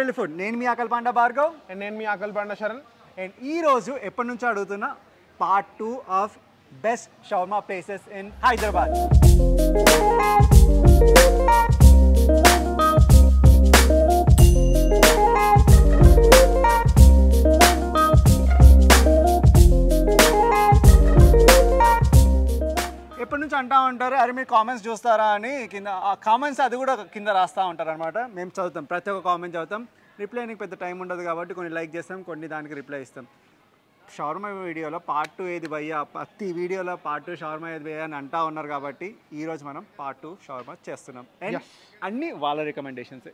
వెళ్ళి ఫుడ్ నేను మీ అకల్ పాండా భార్గవ్ అండ్ నేను మీ ఆకలి పండ శరణ్ అండ్ ఈ రోజు ఎప్పటి నుంచో అడుగుతున్న part two of best shawarma places in Hyderabad ఎప్పటి నుంచి అంటా ఉంటారు అరే మీరు కామెంట్స్ చూస్తారా అని కింద ఆ కామెంట్స్ అది కూడా కింద రాస్తూ ఉంటారు అనమాట మేము చదువుతాం ప్రతి ఒక్క కామెంట్ చదువుతాం రిప్లై నీకు పెద్ద టైం ఉండదు కాబట్టి కొన్ని లైక్ చేస్తాం కొన్ని దానికి రిప్లై ఇస్తాం షవర్మా వీడియోలో పార్ట్ టూ ఏది భయ్యా ప్రతి వీడియోలో పార్ట్ టూ షవర్మా ఏది భయ్యా అని అంటా ఉన్నారు కాబట్టి ఈ రోజు మనం పార్ట్ టూ షవర్మా చేస్తున్నాం అండ్ అన్ని వాళ్ళ రికమెండేషన్స్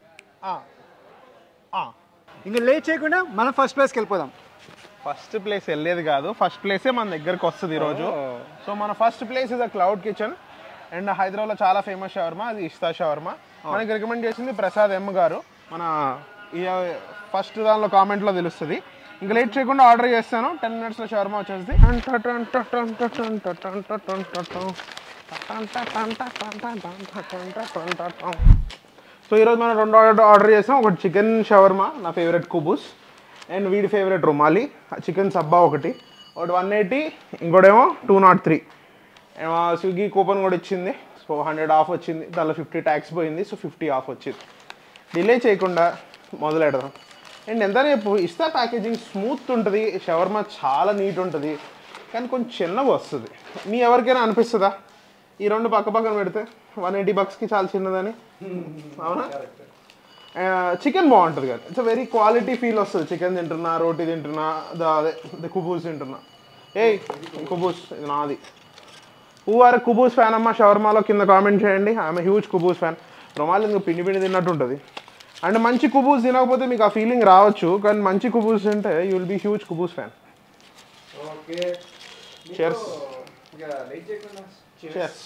ఇంకా లేట్ చేయకుండా మనం ఫస్ట్ ప్లేస్కి వెళ్ళిపోదాం ఫస్ట్ ప్లేస్ వెళ్ళేది కాదు ఫస్ట్ ప్లేసే మన దగ్గరకు వస్తుంది ఈరోజు సో మన first place is a cloud kitchen and హైదరాబాద్లో చాలా ఫేమస్ షవర్మా అది ఇస్తా షవర్మా మనకి రికమెండ్ చేసింది ప్రసాద్ ఎమ్ గారు మన ఈ ఫస్ట్ దానిలో కామెంట్లో తెలుస్తుంది ఇంకా లేట్ చేయకుండా ఆర్డర్ చేస్తాను టెన్ మినిట్స్లో షవర్మా వచ్చేసి సో ఈరోజు మనం రెండు ఆర్డర్ ఆర్డర్ చేసాం ఒకటి చికెన్ షవర్మా నా ఫేవరెట్ కుబూస్ అండ్ వీడి ఫేవరెట్ రుమాలి చికెన్ సబ్బా ఒకటి ఒకటి వన్ ఎయిటీ ఇంకోటేమో two not three Swiggy coupon కూడా ఇచ్చింది సో హండ్రెడ్ ఆఫ్ వచ్చింది దానిలో ఫిఫ్టీ ట్యాక్స్ పోయింది సో ఫిఫ్టీ ఆఫ్ వచ్చింది డిలే చేయకుండా మొదలెడదాం అండ్ ఎంత చెప్పు ఇస్తా ప్యాకేజింగ్ స్మూత్ ఉంటుంది షవర్మా చాలా నీట్ ఉంటుంది కానీ కొంచెం చిన్నగా వస్తుంది నీ ఎవరికైనా అనిపిస్తుందా ఈ రెండు పక్క పక్కన పెడితే వన్ ఎయిటీ బక్స్కి చాలా చిన్నదని అవునా చికెన్ బాగుంటుంది కదా ఇట్స్ వెరీ క్వాలిటీ ఫీల్ వస్తుంది చికెన్ తింటున్నా రోటీ తింటున్నా ద- అదే ద కుబూస్ తింటున్నా ఏయ్ కుబూస్ ఇది నాది హూ ఆర్ కుబూస్ ఫ్యాన్ అమ్మ షవర్మాలో కింద కామెంట్ చేయండి ఆమె హ్యూజ్ కుబూస్ ఫ్యాన్ రొమాలి ఇంకా పిండి పిండి తిన్నట్టు ఉంటుంది అండ్ మంచి కుబూస్ తినకపోతే మీకు ఆ ఫీలింగ్ రావచ్చు కానీ మంచి కుబూస్ తింటే యూ విల్ బీ హ్యూజ్ కుబూస్ ఫ్యాన్ ఓకే Cheers. లేట్ చేయకుండా చెస్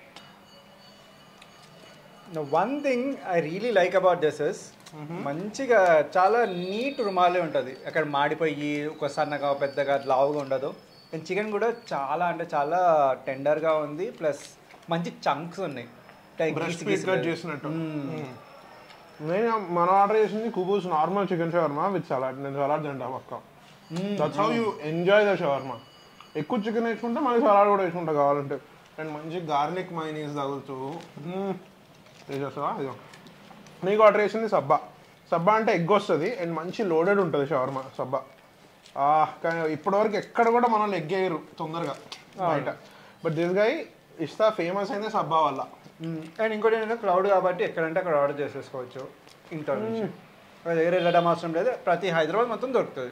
one thing I really like about this is మంచిగా చాలా నీట్ రుమాలే ఉంటుంది అక్కడ మాడిపోయి ఒక సన్నగా పెద్దగా లావుగా ఉండదు అండ్ చికెన్ కూడా చాలా అంటే చాలా టెండర్గా ఉంది ప్లస్ మంచి చంక్స్ ఉన్నాయి Like బ్రష్ గీసి పీస్ గీసి కట్ లేదు. చేసినట్టు మ్మ్. నేను మనం ఆర్డర్ చేసింది కుబూస్ normal chicken shawarma with salad నేను సలాడ్ తింటా పక్క that's how you enjoy the shawarma ఎక్కువ చికెన్ వేసుకుంటే మళ్ళీ సలాడ్ కూడా వేసుకుంటా కావాలంటే అండ్ మంచి గార్లిక్ మైనీస్ తగులుతూ చేసేస్తావా ఇదో నీకు ఆర్డర్ చేసింది సబ్బా సబ్బా అంటే ఎగ్ వస్తుంది అండ్ మంచి లోడెడ్ ఉంటుంది షవర్మా సబ్బా ఆ, కానీ ఇప్పటివరకు ఎక్కడ కూడా మనల్ని ఎగ్ వేయరు తొందరగా బయట బట్ దిస్ గై ఇస్తా ఫేమస్ అయింది సబ్బా వల్ల మ్మ్. అండ్ ఇంకోటి ఏంటంటే క్రౌడ్ కాబట్టి ఎక్కడంటే అక్కడ ఆర్డర్ చేసేసుకోవచ్చు ఇంట్లో నుంచి ఒక దగ్గర వెళ్ళడం అవసరం లేదు ప్రతి హైదరాబాద్ మొత్తం దొరుకుతుంది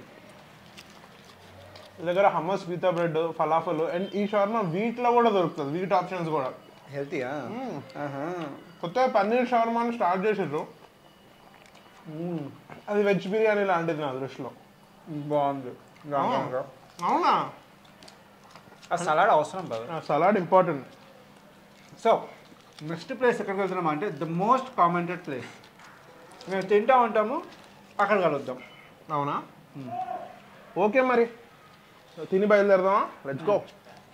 ఈ దగ్గర hummus pita bread falafel and ఈ షవర్మా వీటిలో కూడా దొరుకుతుంది వీట్ ఆప్షన్స్ కూడా హెల్తీయా కొత్తగా పన్నీర్ షవర్మాని స్టార్ట్ చేసారు అది వెజ్ బిర్యానీ లాంటిది నా దృష్టిలో బాగుంది అవునా? అవునా ఆ సలాడ్ అవసరం కదా salad important so next place ఎక్కడికి వెళ్తున్నాం అంటే ద మోస్ట్ కామెంటెడ్ ప్లేస్ మేము తింటా ఉంటాము అక్కడ కలుద్దాం అవునా ఓకే మరి తిని బయలుదేరదామా లెట్స్ గో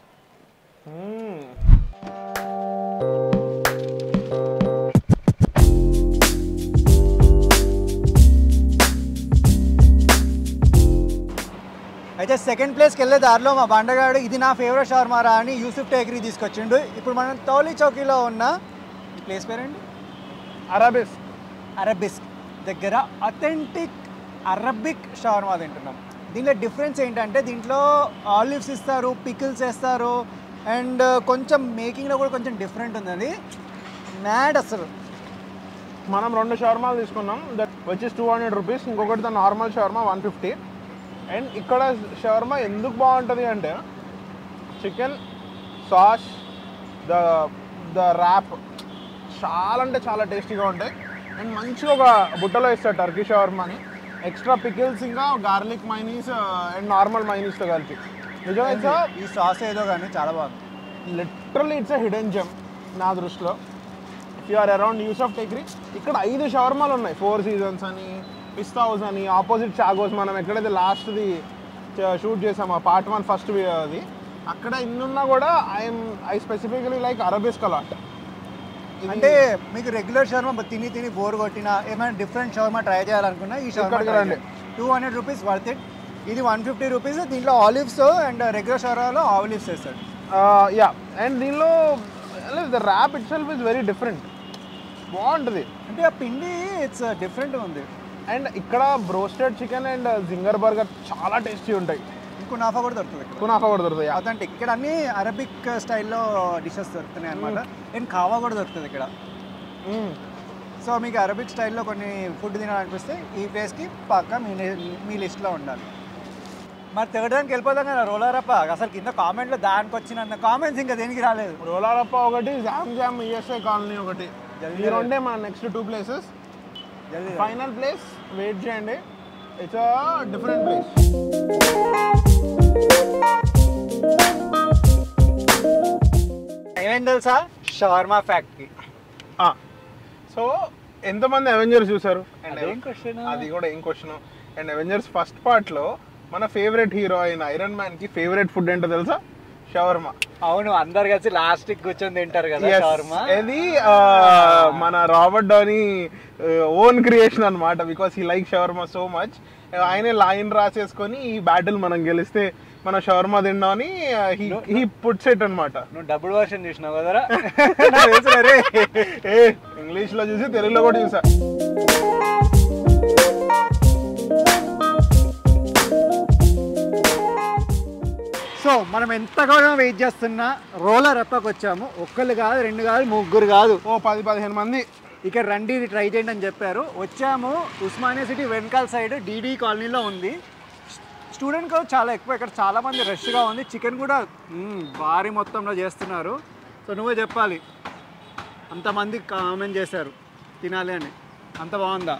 అయితే సెకండ్ ప్లేస్కి వెళ్ళే దారిలో మా బండగాడు ఇది నా ఫేవరెట్ షవర్మారా అని యూసుఫ్ టేకరీ తీసుకొచ్చిండు ఇప్పుడు మనం తౌలి చౌకీలో ఉన్న ఈ ప్లేస్ పేరండి అరాబిస్ అరబిస్క్ దగ్గర అథెంటిక్ అరబిక్ షవర్మా తింటున్నాం దీంట్లో డిఫరెన్స్ ఏంటంటే దీంట్లో ఆలివ్స్ ఇస్తారు పికిల్స్ వేస్తారు అండ్ కొంచెం మేకింగ్లో కూడా కొంచెం డిఫరెంట్ ఉంది అది మ్యాడ్ అసలు మనం రెండు షవర్మాలు తీసుకున్నాం దట్ వచ్చేసి టూ హండ్రెడ్ రూపీస్ ఇంకొకటి the normal shawarma one fifty and ఇక్కడ షవర్మా ఎందుకు బాగుంటుంది అంటే chicken sauce the the wrap చాలా అంటే చాలా టేస్టీగా ఉంటాయి అండ్ మంచిగా ఒక బుట్టలో ఇస్తారు టర్కీ షవర్మాని ఎక్స్ట్రా పికిల్స్ ఇంకా గార్లిక్ మైనీస్ అండ్ నార్మల్ మైనీస్తో కలిపి నిజంగా ఇట్స్ ఈ సాస్ ఏదో కానీ చాలా బాగుంది లిటరల్లీ ఇట్స్ హిడెన్ జెమ్ నా దృష్టిలో if you are around Yousuf of Tekri ఇక్కడ ఐదు షవర్మాలు ఉన్నాయి ఫోర్ సీజన్స్ అని పిస్తా హౌస్ అని ఆపోజిట్ చాగోస్ మనం ఎక్కడైతే లాస్ట్ది షూట్ చేసాము పార్ట్ వన్ ఫస్ట్ అది అక్కడ ఇన్నున్నా కూడా I'm I specifically like arabesque a lot అంటే మీకు రెగ్యులర్ షవర్మా తిని తిని బోర్ కొట్టినా ఏమైనా డిఫరెంట్ షవర్మా ట్రై చేయాలనుకున్నా ఈ ఇక్కడికి రండి. Shawarma two hundred rupees worth it ఇది వన్ ఫిఫ్టీ రూపీస్ దీంట్లో ఆలివ్స్ అండ్ రెగ్యులర్ షవర్మాలో ఆలివ్స్ వేస్తాడు యా అండ్ దీనిలో the wrap itself is very different బాగుంటుంది అంటే ఆ పిండి ఇట్స్ డిఫరెంట్ ఉంది అండ్ ఇక్కడ broasted chicken and zinger burger చాలా టేస్టీ ఉంటాయి ఇంకో నాఫా కూడా దొరుకుతుంది ఇక్కడ కునాఫా కూడా దొరుకుతాయి yeah. అథెంటిక్ ఇక్కడ అన్ని అరబిక్ స్టైల్లో డిషెస్ దొరుకుతున్నాయి అనమాట అండ్ కావా కూడా దొరుకుతుంది ఇక్కడ Mm. సో మీకు అరబిక్ స్టైల్లో కొన్ని ఫుడ్ తినాలనిపిస్తే ఈ ప్లేస్కి పక్క మీ లి- మీ లిస్ట్లో ఉండాలి మరి తిరగడానికి వెళ్ళిపోతాం కదా రోలరప్ప అసలు కింద కామెంట్లో దానికి వచ్చిన కామెంట్స్ ఇంకా దేనికి రాలేదు రోలారప్ప ఒకటి జామ్ జామ్ ఈఎస్ఐ కాలనీ ఒకటి జల్దీ ఈ రెండే మన నెక్స్ట్ టూ ప్లేసెస్ జల్దీ ఫైనల్ ప్లేస్ వెయిట్ చేయండి ఇట్స్ డిఫరెంట్ ప్లేస్ ఏమేం తెలుసా షవర్మా ఫ్యాక్టరీ సో ఎంతమంది అవెంజర్స్ చూసారు And అదేం question? అది కూడా ఏం question and Avengers first part లో మన ఫేవరెట్ హీరో అయిన ఐరన్ మ్యాన్ కి ఫేవరెట్ ఫుడ్ ఏంటో తెలుసా షవర్మా అవును అందరు కలిసి లాస్ట్ కూర్చొని తింటారు కదా షవర్మా ఇది ఆ, మన రాబర్ట్ డోనీ ఓన్ క్రియేషన్ అన్నమాట because he like shawarma so much ఆయనే లైన్ రాసేసుకొని ఈ బ్యాటిల్ మనం గెలిస్తే మన షవర్మా తిన్నామని హీ పుట్స్ ఇట్ అనమాట నువ్వు డబుల్ వర్షన్ చూసినావు కదరా నాకు తెలుసు రే. ఏ ఇంగ్లీష్ లో చూసి తెలుగులో కూడా చూసా సో మనం ఎంతగానో వెయిట్ చేస్తున్నా రోలర్ అప్పకి వచ్చాము ఒక్కళ్ళు కాదు రెండు కాదు ముగ్గురు కాదు ఓ పది పదిహేను మంది ఇక్కడ రండి ఇది ట్రై చేయండి అని చెప్పారు వచ్చాము ఉస్మానియా సిటీ వెనకాల సైడ్ డీడీ కాలనీలో ఉంది స్టూడెంట్ కూడా చాలా ఎక్కువ ఇక్కడ చాలా మంది రష్గా ఉంది చికెన్ కూడా మ్మ్, భారీ మొత్తంలో చేస్తున్నారు సో నువ్వే చెప్పాలి అంతమంది కామెంట్ చేశారు తినాలి అని అంత బాగుందా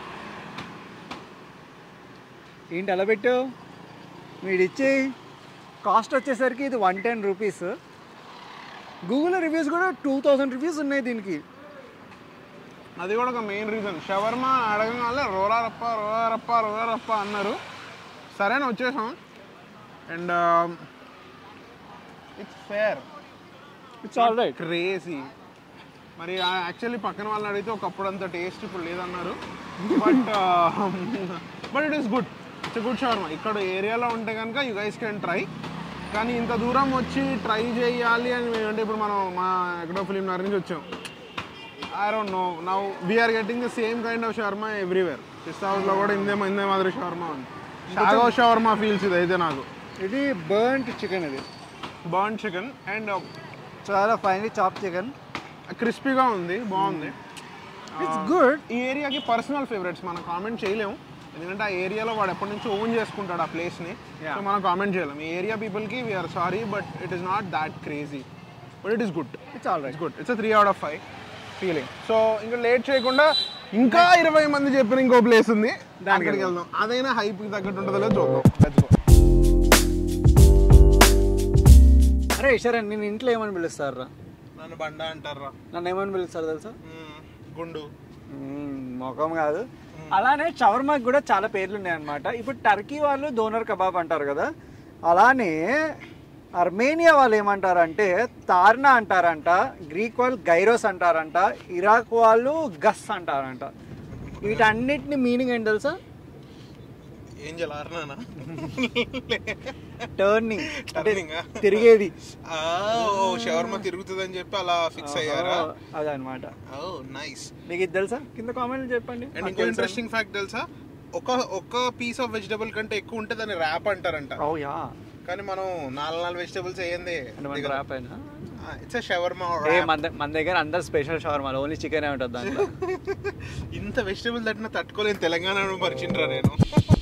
ఏంటి అలా పెట్టు వీడిచ్చి కాస్ట్ వచ్చేసరికి ఇది one ten rupees Google reviews కూడా టూ థౌజండ్ రివ్యూస్ ఉన్నాయి దీనికి అది కూడా ఒక మెయిన్ రీజన్ షవర్మా అడగగానే రోలారప్ప రోలారప్ప రోలారప్ప అన్నారు సరేనా వచ్చేసాం and it's fair it's all right crazy మరి యాక్చువల్లీ పక్కన వాళ్ళని అడిగితే ఒకప్పుడు అంత టేస్ట్ ఇప్పుడు లేదన్నారు but but it is good it's good shawarma ఇక్కడ ఏరియాలో ఉంటే కనుక యూ గైస్ కెన్ ట్రై కానీ ఇంత దూరం వచ్చి ట్రై చేయాలి అని మేము అంటే ఇప్పుడు మనం మా ఎక్కడో ఫిలిం నగర్ నుంచి వచ్చాం I don't know now we are getting the same kind of shawarma everywhere Pista హౌస్లో కూడా ఇందే ఇందే మాదిరి షవర్మా ఉంది షాగో షవర్మా ఫీల్స్ ఇది అయితే నాకు ఇది బర్న్ట్ చికెన్ ఇది బాన్ చికెన్ అండ్ చాలా ఫైనలీ చాప్ చికెన్ క్రిస్పీగా ఉంది బాగుంది ఇట్స్ గుడ్ ఈ ఏరియాకి పర్సనల్ ఫేవరెట్స్ మనం కామెంట్ చేయలేము ఎందుకంటే ఆ ఏరియాలో వాడు ఎప్పటి నుంచి ఓన్ చేసుకుంటాడు ఆ ప్లేస్ని Yeah. సో మనం కామెంట్ చేయలేం ఈ ఏరియా పీపుల్కి we are sorry but it is not that crazy but it is good it's all right it's good it's three out of five feeling so ఇంకా లేట్ చేయకుండా ఇంకా ఇరవై మంది చెప్పిన ఇంకో ప్లేస్ ఉంది దానికి అక్కడికి వెళ్దాం అదైనా హైప్కి తగ్గట్టు ఉంటుందో లేదో చూద్దాం Let's go. అరే శరణ్ నేను ఇంట్లో ఏమని పిలుస్తారు రా నన్ను బండ అంటారా నన్ను ఏమని పిలుస్తారు తెలుసా గుండు మ్మ్, ముఖం కాదు అలానే షవర్మాకి కూడా చాలా పేర్లు ఉన్నాయి అనమాట ఇప్పుడు టర్కీ వాళ్ళు డోనర్ కబాబ్ అంటారు కదా అలానే అర్మేనియా వాళ్ళు ఏమంటారంటే తార్నా అంటారంట గ్రీక్ వాళ్ళు గైరోస్ అంటారంట ఇరాక్ వాళ్ళు గస్ అంటారంట వీటన్నిటిని మీనింగ్ ఏంటి తెలుసా ఏం చేయాలన్నా టర్నింగ్ అంటే Turning ఆ? తిరిగేది ఓ షవర్మ తిరుగుతుందని చెప్పి అలా ఫిక్స్ అయ్యారా అదనమాట ఓ నైస్ మీకు ఇది తెలుసా కింద కామెంట్ చెప్పండి అండ్ ఇంకో ఇంట్రెస్టింగ్ ఫ్యాక్ట్ తెలుసా ఒక ఒక పీస్ ఆఫ్ వెజిటబుల్ కంటే ఎక్కువ ఉంటే దాన్ని ర్యాప్ అంటారంట ఓ యా కానీ మనం నాలుగు నాలుగు వెజిటబుల్స్ వేయండి అంటే మన ర్యాప్ అయినా ఇట్స్ షవర్మా ఏ మన ద- మన దగ్గర అందరు స్పెషల్ షవర్మాలు ఓన్లీ చికెన్ ఉంటుంది దాంట్లో ఇంత వెజిటబుల్ తట్టిన తట్టుకోలేని తెలంగాణ పరిచిండ్రా నేను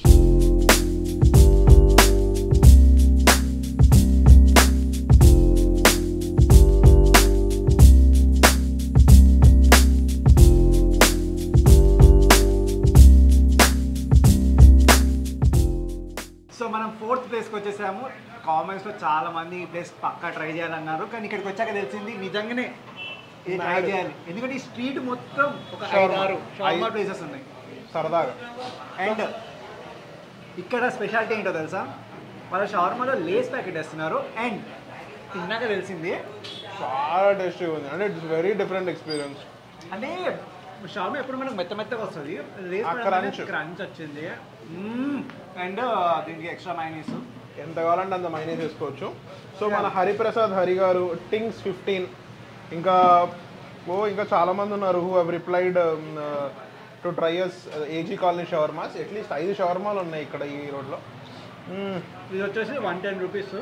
సో మనం ఫోర్త్ ప్లేస్కి వచ్చేసాము కామెంట్స్లో చాలా మంది ఈ ప్లేస్ పక్కా ట్రై చేయాలన్నారు కానీ ఇక్కడికి వచ్చాక తెలిసింది నిజంగానే ఇది ట్రై చేయాలి ఎందుకంటే ఈ స్ట్రీట్ మొత్తం ఒక ఐదు ఆరు షవర్మా ప్లేసెస్ ఉన్నాయి సరదాగా అండ్ ఇక్కడ స్పెషాలిటీ ఏంటో తెలుసా వాళ్ళ షవర్మాలో లేస్ ప్యాకెట్ వేస్తున్నారు అండ్ తిన్నాక తెలిసింది చాలా టేస్టీగా ఉంది అంటే ఇట్స్ వెరీ డిఫరెంట్ ఎక్స్పీరియన్స్ అంటే షార్మా ఎప్పుడు మనకు మెత్త మెత్తగా వస్తుంది ఆ crunch. క్రంచ్ వచ్చింది అండ్ దీనికి ఎక్స్ట్రా మైనీస్ ఎంత కావాలంటే అంత మైనేజ్ చేసుకోవచ్చు సో మన హరిప్రసాద్ హరి గారు టింగ్స్ ఫిఫ్టీన్ ఇంకా ఓ ఇంకా చాలా మంది ఉన్నారు who have replied to tries AG Colony shawarmas at least ఐదు షవర్మాలు ఉన్నాయి ఇక్కడ ఈ రోడ్లో ఇది వచ్చేసి one ten rupees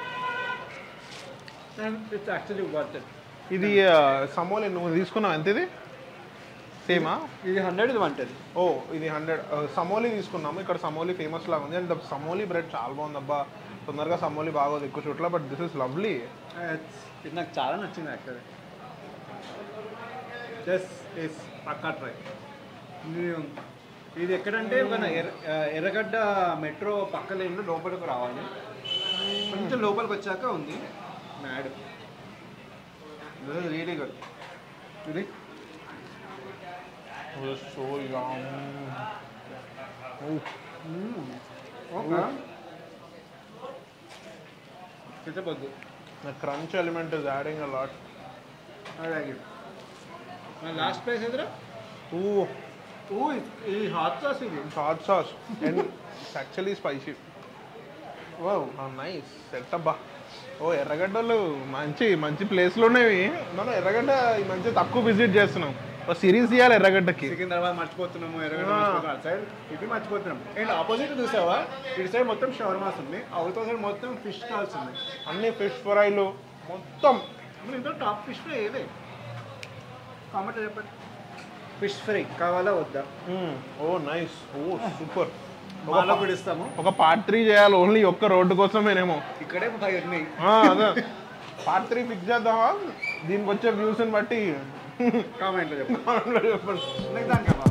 and it's actually worth it ఇది సమోలి నువ్వు తీసుకున్నావు ఎంత ఇది సేమా ఇది హండ్రెడ్ ఇది వన్ టెన్ ఓ ఇది హండ్రెడ్ సమోలి తీసుకున్నాము ఇక్కడ సమోలి ఫేమస్ లాగా ఉంది అండ్ సమోలి బ్రెడ్ చాలా బాగుంది అబ్బా తొందరగా సమోలి బాగోదు ఎక్కువ చోట్ల బట్ దిస్ ఇస్ లవ్లీ ఇది నాకు చాలా నచ్చింది యాక్చువల్లీ జస్ట్ ఇస్ పక్కా ట్రై ఇది ఎక్కడంటే మన ఎర్ర ఎర్రగడ్డ మెట్రో పక్క లేన్లో లోపలికి రావాలి కొంచెం లోపలికి వచ్చాక ఉంది మ్యాడ్ రియలీ గుడ్ ఇది సో యామ్ ఓకే చెప్పొద్దు The crunch element is adding a lot. అలాగే లాస్ట్ ప్రైస్ ఎదురా Ooh, ఓ ఇది హాట్ సాస్ ఇది it's hot sauce and it's actually spicy. Wow Oh, nice. Set అబ్బా ఓ ఎర్రగడ్డలు మంచి మంచి ప్లేస్లో ఉన్నవి మనం ఎర్రగడ్డ ఈ మంచి తక్కువ విజిట్ చేస్తున్నాం ఒక సిరీస్ తీయాలి ఎర్రగడ్డకి సికింద్రాబాద్ మర్చిపోతున్నాము ఎర్రగడ్డ ఆ. మర్చిపోతున్నాం అటు సైడ్ ఇటు మర్చిపోతున్నాం అండ్ ఆపోజిట్ చూసావా ఇటు సైడ్ మొత్తం షవర్మాస్ ఉంది అవతల సైడ్ మొత్తం ఫిష్ స్టాల్స్ ఉన్నాయి అన్ని ఫిష్ ఫ్రైలు మొత్తం మరి ఇంట్లో టాప్ ఫిష్ ఫ్రై ఏదే కామెంట్ చెప్పండి ఫిష్ ఫ్రై కావాలా వద్దా మ్మ్. ఓ నైస్ ఓ సూపర్ మాలో కూడా ఇస్తాము ఒక పార్ట్ త్రీ చేయాలి ఓన్లీ ఒక్క రోడ్డు కోసమేనేమో ఇక్కడే ఫైవ్ ఉన్నాయి ఆ, అదే పార్ట్ త్రీ ఫిక్స్ చేద్దామా దీనికి వచ్చే వ్యూస్ని బట్టి కామెంట్లో చెప్పండి కామెంట్లో చెప్పండి నెక్స్ట్ దానికి అన్నమాట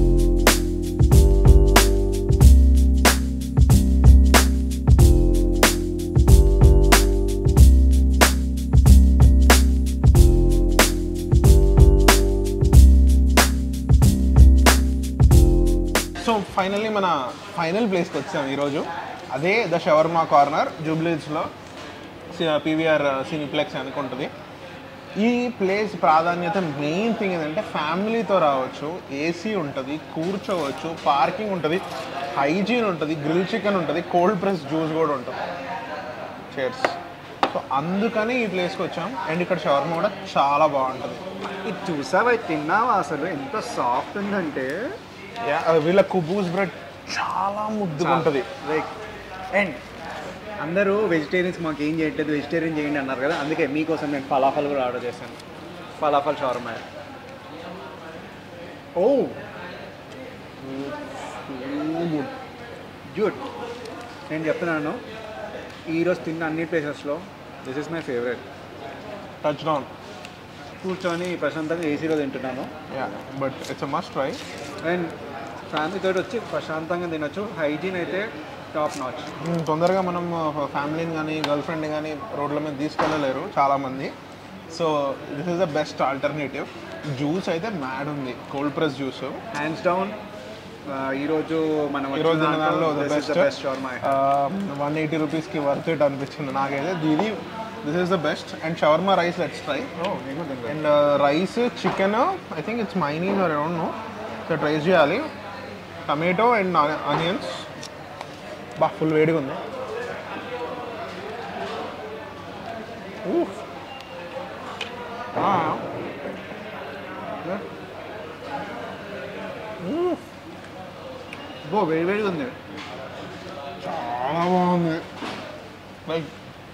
సో ఫైనల్లీ మన ఫైనల్ ప్లేస్కి వచ్చాం ఈరోజు అదే ద షవర్మా కార్నర్ జూబ్లీస్లో పీవీఆర్ సినిప్లెక్స్ అనుకుంటుంది ఈ ప్లేస్ ప్రాధాన్యత మెయిన్ థింగ్ ఏంటంటే ఫ్యామిలీతో రావచ్చు ఏసీ ఉంటుంది కూర్చోవచ్చు పార్కింగ్ ఉంటుంది హైజీన్ ఉంటుంది గ్రిల్ చికెన్ ఉంటుంది కోల్డ్ ప్రెస్ జ్యూస్ కూడా ఉంటుంది చేర్స్ సో అందుకని ఈ ప్లేస్కి వచ్చాం అండ్ ఇక్కడ షవర్మా కూడా చాలా బాగుంటుంది ఇది చూసావా ఇది తిన్నావా అసలు ఎంత సాఫ్ట్ ఉందంటే యా- వీళ్ళ కుబూస్ బ్రెడ్ చాలా ముద్దుగా ఉంటుంది లైక్ అండ్ అందరూ వెజిటేరియన్స్ మాకు ఏం చేయట్లేదు వెజిటేరియన్ చేయండి అన్నారు కదా అందుకే మీకోసం నేను ఫలాఫల్ కూడా ఆర్డర్ చేశాను ఫలాఫల్ షవర్మా ఓ గుడ్ నేను చెప్తున్నాను ఈరోజు తిన్న అన్ని ప్లేసెస్లో this is my favourite touch down కూర్చొని ప్రశాంతంగా ఏసీలో తింటున్నాను yeah but it's a must try and ఫ్యామిలీతో వచ్చి ప్రశాంతంగా తినొచ్చు హైజీన్ అయితే టాప్ నాచ్ తొందరగా మనం ఫ్యామిలీని కానీ గర్ల్ ఫ్రెండ్ని కానీ రోడ్ల మీద తీసుకెళ్ళలేరు చాలామంది so this is the best alternative juice అయితే మ్యాడ్ ఉంది cold press juice hands down ఈరోజు మనం ఈరోజు తిన్న దానిలో the best best shawarma one eighty రూపీస్కి వర్త్ ఇట్ అనిపించింది నాకైతే దీని this is the best and shawarma rice let's try and rice chicken I think it's mayonnaise or don't know so try చేయాలి టమాటో అండ్ ఆనియన్స్ బా full వేడిగా ఉంది Oof. Ah. Oof. బో వేడి వేడిగా ఉంది చాలా బాగుంది లైక్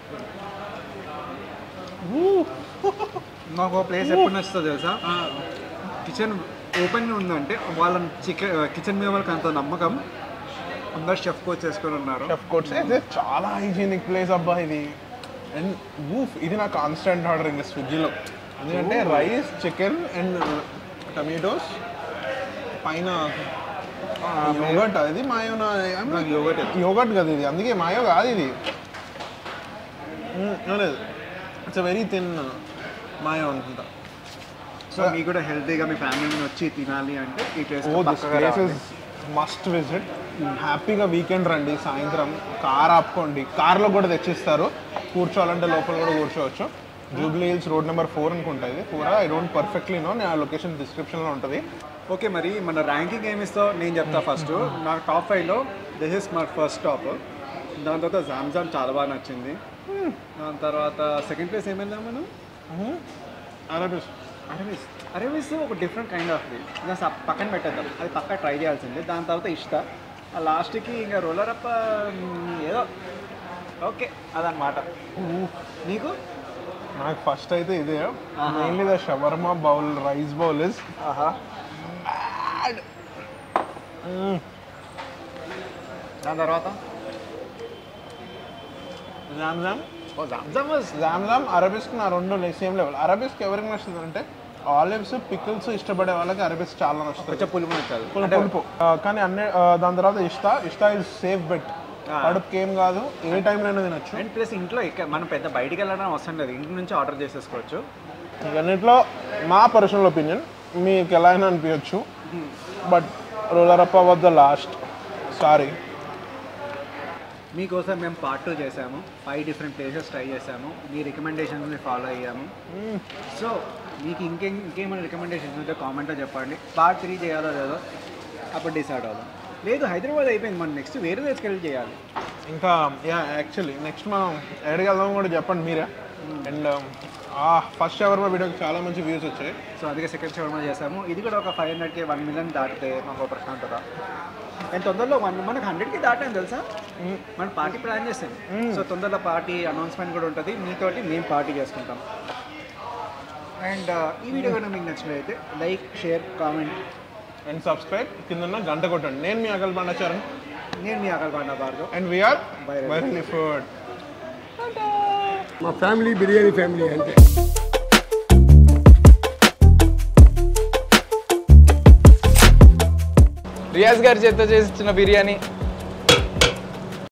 నాకు ప్లేస్ ఎప్పుడు నచ్చుతుంది తెలుసా కిచెన్ ఓపెన్ ఉందంటే వాళ్ళ చికెన్ కిచెన్ మీద వాళ్ళకి అంత నమ్మకం అందరు షెఫ్ కోచ్ చేసుకొని ఉన్నారు షెఫ్ కోట్స్ అయితే చాలా హైజీనిక్ ప్లేస్ అబ్బా ఇది అండ్ ఊఫ్ ఇది నా కాన్స్టెంట్ ఆర్డర్ ఇంకా స్విగ్గీలో ఎందుకంటే రైస్ చికెన్ అండ్ టమాటోస్ పైన యోగట్ అది మాయో నాకు yogurt ఏ. యోగట్ కదా ఇది అందుకే మాయో కాదు ఇది మ్మ్, లేదు ఇట్స్ వెరీ థిన్ మాయో అనుకుంటా సో మీకు కూడా హెల్తీగా మీ ఫ్యామిలీ వచ్చి తినాలి అంటే ఈ place oh this place is must visit హ్యాపీగా వీకెండ్ రండి సాయంత్రం కార్ ఆపుకోండి కార్లో కూడా తెచ్చిస్తారు కూర్చోవాలంటే లోపల కూడా కూర్చోవచ్చు Jubilee Hills road number four అనుకుంటా ఇది four I don't perfectly know నా లొకేషన్ డిస్క్రిప్షన్లో ఉంటుంది ఓకే మరి మన ర్యాంకింగ్ ఏమి ఇస్తావు నేను చెప్తా ఫస్ట్ నాకు టాప్ ఫైవ్లో this is my first top దాని తర్వాత జామ్జామ్ చాలా బాగా నచ్చింది దాని తర్వాత సెకండ్ ప్లేస్ ఏమైందా మనం అరబిస్ అరవిస్ అరవిస్ ఒక డిఫరెంట్ కైండ్ ఆఫ్ ఇంకా స- పక్కన పెట్టేద్దాం అది పక్క ట్రై చేయాల్సిందే దాని తర్వాత ఇష్ట ఆ లాస్ట్కి ఇంకా రోలర్ అప్ ఏదో ఓకే అదనమాట నీకు నాకు ఫస్ట్ అయితే ఇదే mainly the shawarma bowl rice bowl is ఆహా దాని తర్వాత జామ్జామ్ ఓ జామ్జామ్ was- జామ్జామ్ అరబిస్క్ నా రెండు సేమ్ లెవెల్ అరబిస్క్ ఎవరికి నచ్చుతుంది అంటే ఆలివ్స్ పికిల్స్ ఇష్టపడే వాళ్ళకి అరబిస్క్ చాలా నచ్చుతుంది కొంచెం పులుపు నచ్చాలి పులుపు పులుపు ఆ, కానీ అన్ని ఆ, దాని తర్వాత ఇష్టా ఇష్టా ఇస్ సేఫ్ బెట్ కడుపుకి ఏం కాదు ఏ టైంలో అయినా తినచ్చు అండ్ ప్లస్ ఇంట్లో ఇక్కడ మనం పెద్ద బయటికి వెళ్ళడం అవసరం లేదు ఇంటి నుంచి ఆర్డర్ చేసేసుకోవచ్చు ఇవన్నిట్లో మా పర్సనల్ ఒపీనియన్ మీకు ఎలా అయినా అనిపించచ్చు but roller up was the last sorry మీకోసం మేము పార్ట్ టూ చేసాము ఫైవ్ డిఫరెంట్ ప్లేసెస్ ట్రై చేసాము మీ రికమెండేషన్స్ని ఫాలో అయ్యాము సో మీకు ఇంకే ఇంకేమైనా రికమెండేషన్స్ ఉంటే కామెంట్లో చెప్పండి పార్ట్ త్రీ చేయాలో లేదో అప్పుడు డిసైడ్ అవుదాం లేదు హైదరాబాద్ అయిపోయింది మనం నెక్స్ట్ వేరే దగ్గరికి చేయాలి ఇంకా యా యాక్చువల్లీ నెక్స్ట్ మనం ఎక్కడికి వెళ్దాం కూడా చెప్పండి మీరే అండ్ ఫస్ట్ ఎవర్ మా వీడియోకి చాలా మంచి వ్యూస్ వచ్చాయి సో అందుకే సెకండ్ షవర్మా చేసాము ఇది కూడా ఒక ఫైవ్ హండ్రెడ్కి వన్ మిలియన్ దాటితే మాకు ఒక ప్రశాంతత అండ్ తొందరలో వన్ మనకు హండ్రెడ్కి దాటాం తెలుసా మనం పార్టీ ప్లాన్ చేసాం సో తొందరలో పార్టీ అనౌన్స్మెంట్ కూడా ఉంటుంది మీతోటి మేము పార్టీ చేసుకుంటాం అండ్ ఈ వీడియో కనుక మీకు నచ్చినట్లయితే like share comment and subscribe కింద గంట కొట్టండి నేను మీ అకల్ పండాచారన్ నేను మీ అకల్ panda Bhargav and we are Bye. Viral food మా ఫ్యామిలీ బిర్యానీ ఫ్యామిలీ అంతే రియాజ్ గారి చేత చేసిన బిర్యానీ